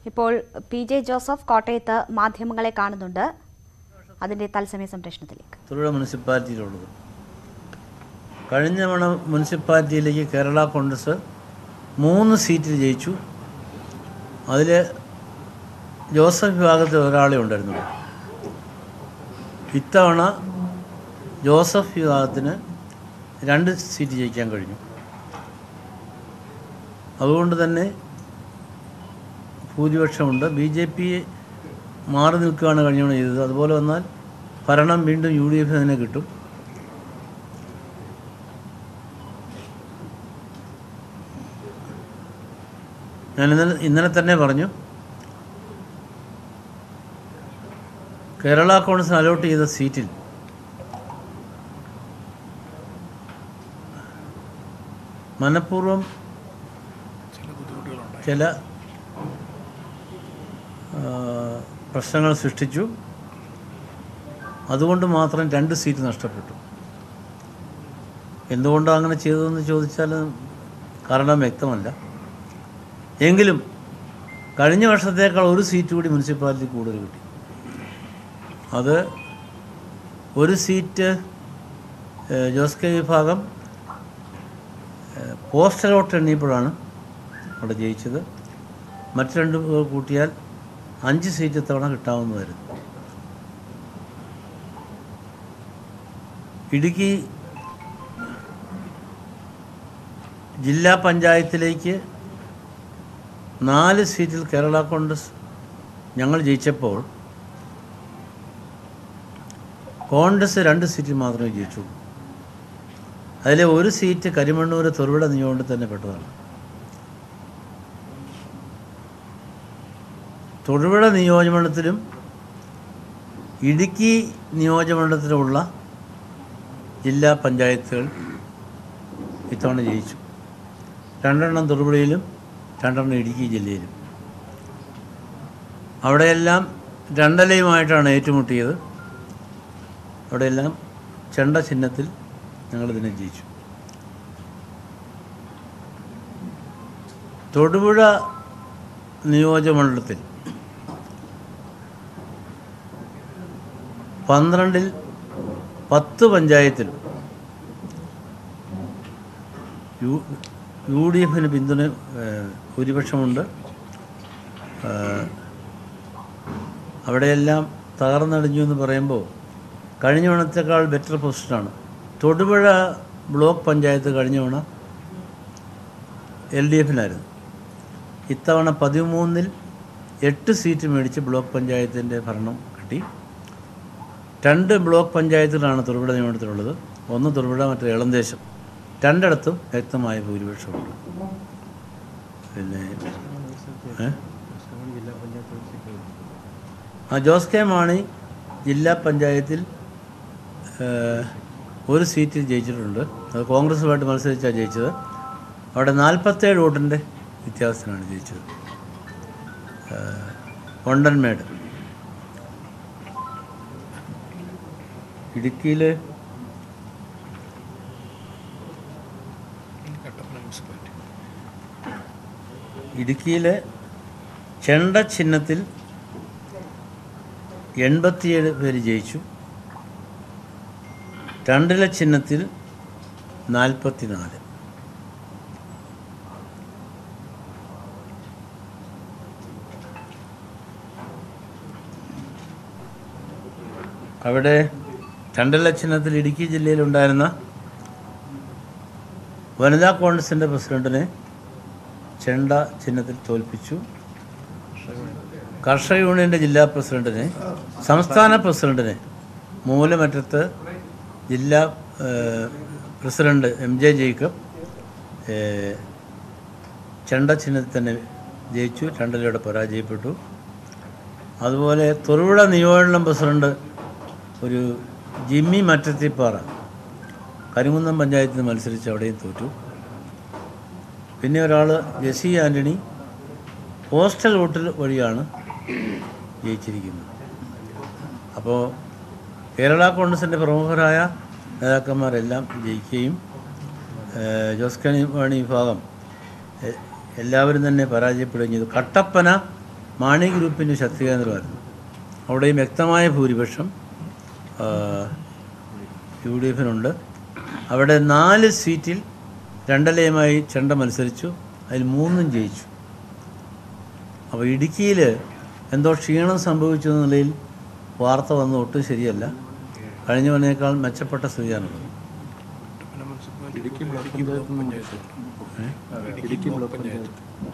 ഇപ്പോൾ P J Joseph കോട്ടയത്ത് മാധ്യമങ്ങളെ കാണുന്നുണ്ട് അതിന്റെ തത്സമയ സംപ്രേഷണത്തിലേക്ക് തൊഴിലുറ മുനിസിപ്പാലിറ്റിയിലുള്ളത് കഴിഞ്ഞ തവണ മുനിസിപ്പാലിറ്റിയിലേക്ക് കേരള കോൺഗ്രസ് മൂന്ന് സീറ്റിൽ ജയിച്ചു അതിൽ ജോസഫ് വിഭാഗത്തിൽ ഒരാളെ ഉണ്ടായിരുന്നുള്ളൂ ഇത്തവണ ജോസഫ് വിഭാഗത്തിന് രണ്ട് സീറ്റ് ജയിക്കാൻ കഴിഞ്ഞു അതുകൊണ്ട് തന്നെ ഭൂരിപക്ഷമുണ്ട് ബി ജെ പി മാറി നിൽക്കുകയാണ് കഴിഞ്ഞ തവണ ചെയ്തത് അതുപോലെ വന്നാൽ ഭരണം വീണ്ടും യു ഡി എഫ് തന്നെ കിട്ടും ഞാൻ ഇന്നലെ ഇന്നലെ തന്നെ പറഞ്ഞു കേരള കോൺഗ്രസ് അലോട്ട് ചെയ്ത സീറ്റിൽ മനഃപൂർവ്വം ചില ആ, പ്രശ്നങ്ങൾ സൃഷ്ടിച്ചു അതുകൊണ്ട് മാത്രം രണ്ട് സീറ്റ് നഷ്ടപ്പെട്ടു എന്തുകൊണ്ടാണ് അങ്ങനെ ചെയ്തതെന്ന് ചോദിച്ചാൽ കാരണം വ്യക്തമല്ല എങ്കിലും കഴിഞ്ഞ വർഷത്തേക്കാൾ ഒരു സീറ്റ് കൂടി മുനിസിപ്പാലിറ്റി കൂടുതൽ കിട്ടി അത് ഒരു സീറ്റ് ഏഹ്, ജോസ് കെ വിഭാഗം ഏഹ്, പോസ്റ്റൽ വോട്ട് എണ്ണിയപ്പോഴാണ് അവിടെ ജയിച്ചത് മറ്റു രണ്ട് പേർ കൂട്ടിയാൽ അഞ്ച് സീറ്റ് ഇത്തവണ കിട്ടാവുന്നതായിരുന്നു ഇടുക്കി ജില്ലാ പഞ്ചായത്തിലേക്ക് നാല് സീറ്റിൽ കേരള കോൺഗ്രസ് ഞങ്ങൾ ജയിച്ചപ്പോൾ കോൺഗ്രസ് രണ്ട് സീറ്റിൽ മാത്രമേ ജയിച്ചുള്ളൂ അതിലെ ഒരു സീറ്റ് കരിമണ്ണൂർ തൊറുവിട നിയോജനത്തിൽ തന്നെ പെട്ടതാണ് തൊടുപുഴ നിയോജകമണ്ഡലത്തിലും ഇടുക്കി നിയോജകമണ്ഡലത്തിലുമുള്ള ജില്ലാ പഞ്ചായത്തുകൾ ഇത്തവണ ജയിച്ചു രണ്ടെണ്ണം തൊടുപുഴയിലും രണ്ടെണ്ണം ഇടുക്കി ജില്ലയിലും അവിടെയെല്ലാം രണ്ടലയുമായിട്ടാണ് ഏറ്റുമുട്ടിയത് അവിടെയെല്ലാം ചെണ്ട ചിഹ്നത്തിൽ ഞങ്ങളിതിനെ ജയിച്ചു തൊടുപുഴ നിയോജകമണ്ഡലത്തിൽ പന്ത്രണ്ടിൽ പത്ത് പഞ്ചായത്തിലും യു യു ഡി എഫിന് പിന്തുണ ഏഹ്, ഭൂരിപക്ഷമുണ്ട് ഏഹ്, അവിടെയെല്ലാം തകർന്നടിഞ്ഞു എന്ന് പറയുമ്പോൾ കഴിഞ്ഞ തവണത്തേക്കാൾ ബെറ്റർ പൊസിഷനാണ് തൊടുപുഴ ബ്ലോക്ക് പഞ്ചായത്ത് കഴിഞ്ഞ തവണ എൽ ഡി എഫിനായിരുന്നു ഇത്തവണ പതിമൂന്നിൽ എട്ട് സീറ്റ് മേടിച്ച് ബ്ലോക്ക് പഞ്ചായത്തിൻ്റെ ഭരണം കിട്ടി രണ്ട് ബ്ലോക്ക് പഞ്ചായത്തുകളാണ് തൊടുപുഴ നിയമനത്തിലുള്ളത് ഒന്ന് തൊടുപുഴ മറ്റേ ഇളന്തേശം രണ്ടിടത്തും വ്യക്തമായ ഭൂരിപക്ഷമുണ്ട് പിന്നെ ഏ? ആ ജോസ് കെ മാണി ജില്ലാ പഞ്ചായത്തിൽ ഏഹ്, ഒരു സീറ്റിൽ ജയിച്ചിട്ടുണ്ട് അത് കോൺഗ്രസുമായിട്ട് മത്സരിച്ചാണ് ജയിച്ചത് അവിടെ നാൽപ്പത്തേഴ് വോട്ടിൻ്റെ വ്യത്യാസത്തിനാണ് ജയിച്ചത് ഏഹ്, വണ്ടൻമേട് ഇടുക്കിയിൽ ഇടുക്കിയിലെ ചെണ്ട ചിഹ്നത്തിൽ എൺപത്തിയേഴ് പേര് ജയിച്ചു രണ്ടില ചിഹ്നത്തിൽ നാൽപ്പത്തിനാല് അവിടെ രണ്ടില ചിഹ്നത്തിൽ ഇടുക്കി ജില്ലയിലുണ്ടായിരുന്ന വനിതാ കോൺഗ്രസിൻ്റെ പ്രസിഡന്റിനെ ചെണ്ട ചിഹ്നത്തിൽ തോൽപ്പിച്ചു കർഷക യൂണിയൻ്റെ ജില്ലാ പ്രസിഡന്റിനെ സംസ്ഥാന പ്രസിഡന്റിനെ മൂലമറ്റത്ത് ജില്ലാ ഏഹ്, പ്രസിഡന്റ് എം ജെ ജേക്കബ് ഏഹ്, ചെണ്ട ചിഹ്നത്തിൽ തന്നെ ജയിച്ചു രണ്ടിലൂടെ പരാജയപ്പെട്ടു അതുപോലെ തൊറുപുഴ നിയോജനം പ്രസിഡന്റ് ഒരു ജിമ്മി മറ്റത്തിപ്പാറ കരിങ്കുന്നം പഞ്ചായത്തിൽ നിന്ന് മത്സരിച്ച് അവിടെയും തോറ്റു പിന്നെ ഒരാൾ ജെസി ആൻ്റണി പോസ്റ്റൽ വോട്ടിൽ വഴിയാണ് ജയിച്ചിരിക്കുന്നത് അപ്പോൾ കേരള കോൺഗ്രസിൻ്റെ പ്രമുഖരായ നേതാക്കന്മാരെല്ലാം ജയിക്കുകയും ഏഹ്, ജോസ് കെ മാണി വിഭാഗം എ- എല്ലാവരും തന്നെ പരാജയപ്പെടുകയും ചെയ്തു കട്ടപ്പന മാണി ഗ്രൂപ്പിൻ്റെ ശക്തി കേന്ദ്രമായിരുന്നു അവിടെയും വ്യക്തമായ ഭൂരിപക്ഷം യു ഡി എഫിനുണ്ട് അവിടെ നാല് സീറ്റിൽ രണ്ടലയുമായി ചെണ്ട മത്സരിച്ചു അതിൽ മൂന്നും ജയിച്ചു അപ്പോൾ ഇടുക്കിയിൽ എന്തോ ക്ഷീണം സംഭവിച്ചു എന്ന നിലയിൽ വാർത്ത വന്ന ഒട്ടും ശരിയല്ല കഴിഞ്ഞ വന്നേക്കാൾ മെച്ചപ്പെട്ട സ്ഥിതിയാണുള്ളത് ഇടുക്കി ബ്ലോക്ക് പഞ്ചായത്ത് ഇടുക്കി ബ്ലോക്ക് പഞ്ചായത്ത്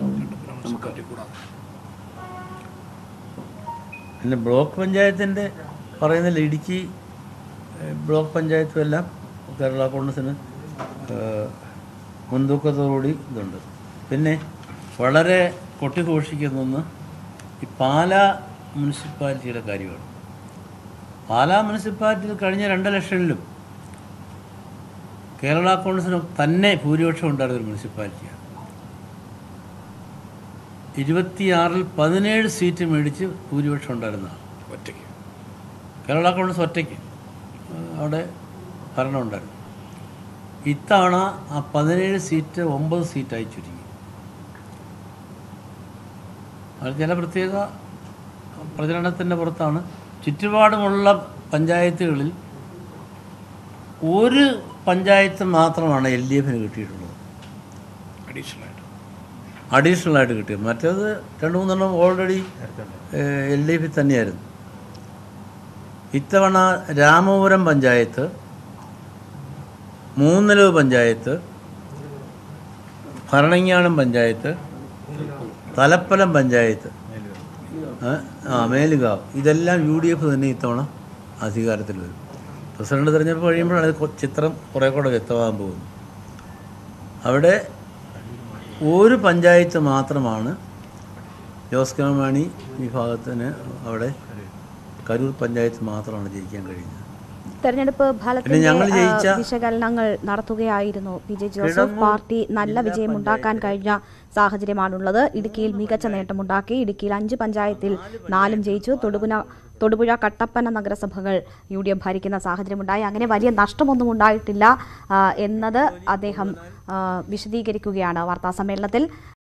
പിന്നെ ബ്ലോക്ക് പഞ്ചായത്തിൻ്റെ പറയുന്നില്ല ഇടുക്കി ഏഹ്, ബ്ലോക്ക് പഞ്ചായത്തും എല്ലാം കേരള കോൺഗ്രസിന് ഏഹ്, മുൻതൂക്കത്തോടുകൂടി ഇതുണ്ട് പിന്നെ വളരെ കൊട്ടിഘോഷിക്കുന്ന ഒന്ന് ഈ പാലാ മുനിസിപ്പാലിറ്റിയുടെ കാര്യമാണ് പാലാ മുനിസിപ്പാലിറ്റിയിൽ കഴിഞ്ഞ രണ്ട് ഇലക്ഷനിലും കേരള കോൺഗ്രസിന് തന്നെ ഭൂരിപക്ഷം ഉണ്ടായിരുന്ന ഒരു മുനിസിപ്പാലിറ്റിയാണ് ഇരുപത്തിയാറിൽ പതിനേഴ് സീറ്റ് മേടിച്ച് ഭൂരിപക്ഷം ഉണ്ടായിരുന്നതാണ് ഒറ്റയ്ക്ക് കേരള കോൺഗ്രസ് ഒറ്റയ്ക്ക് ഏഹ് അവിടെ ഭരണം ഉണ്ടായിരുന്നു ഇത്തവണ ആ പതിനേഴ് സീറ്റ് ഒമ്പത് സീറ്റായി ചുരുങ്ങി അത് ചില പ്രത്യേക പ്രചരണത്തിൻ്റെ പുറത്താണ് ചുറ്റുപാടുമുള്ള പഞ്ചായത്തുകളിൽ ഒരു പഞ്ചായത്ത് മാത്രമാണ് എൽ ഡി എഫിന് കിട്ടിയിട്ടുള്ളത് അഡീഷണൽ ആയിട്ട് അഡീഷണൽ ആയിട്ട് കിട്ടിയത് മറ്റേത് രണ്ട് മൂന്നെണ്ണം ഓൾറെഡി എൽ ഡി എഫിൽ തന്നെയായിരുന്നു ഇത്തവണ രാമപുരം പഞ്ചായത്ത് മൂന്നലവ് പഞ്ചായത്ത് ഭരണങ്ങാനം പഞ്ചായത്ത് തലപ്പലം പഞ്ചായത്ത് ഏ? ആ മേലുകാവ് ഇതെല്ലാം യു ഡി എഫ് തന്നെ ഇത്തവണ അധികാരത്തിൽ വരും പ്രസിഡന്റ് തിരഞ്ഞെടുപ്പ് കഴിയുമ്പോഴാണ് ഇത് കൊ- ചിത്രം കുറേ കൂടെ വ്യക്തമാകാൻ പോകുന്നത് അവിടെ ഒരു പഞ്ചായത്ത് മാത്രമാണ് ജോസ് കെ മാണി വിഭാഗത്തിന് അവിടെ കരൂർ പഞ്ചായത്ത് മാത്രമാണ് ജയിക്കാൻ കഴിയുന്നത് തെരഞ്ഞെടുപ്പ് പിന്നെ ഞങ്ങൾ ഫലത്തിന്റെ ജയിച്ച ആ, വിശകലനങ്ങൾ നടത്തുകയായിരുന്നു പി ജെ ജോസഫ് പാർട്ടി നല്ല വിജയമുണ്ടാക്കാൻ കഴിഞ്ഞ സാഹചര്യമാണുള്ളത് ഇടുക്കിയിൽ മികച്ച നേട്ടമുണ്ടാക്കി ഇടുക്കിയിൽ അഞ്ച് പഞ്ചായത്തിൽ നാലും ജയിച്ചു തൊടുപുഴ തൊടുപുഴ കട്ടപ്പന നഗരസഭകൾ യു ഡി എഫ് ഭരിക്കുന്ന സാഹചര്യമുണ്ടായി അങ്ങനെ വലിയ നഷ്ടമൊന്നും ഉണ്ടായിട്ടില്ല ആ, എന്നത് അദ്ദേഹം ആ, വിശദീകരിക്കുകയാണ് വാർത്താ സമ്മേളനത്തിൽ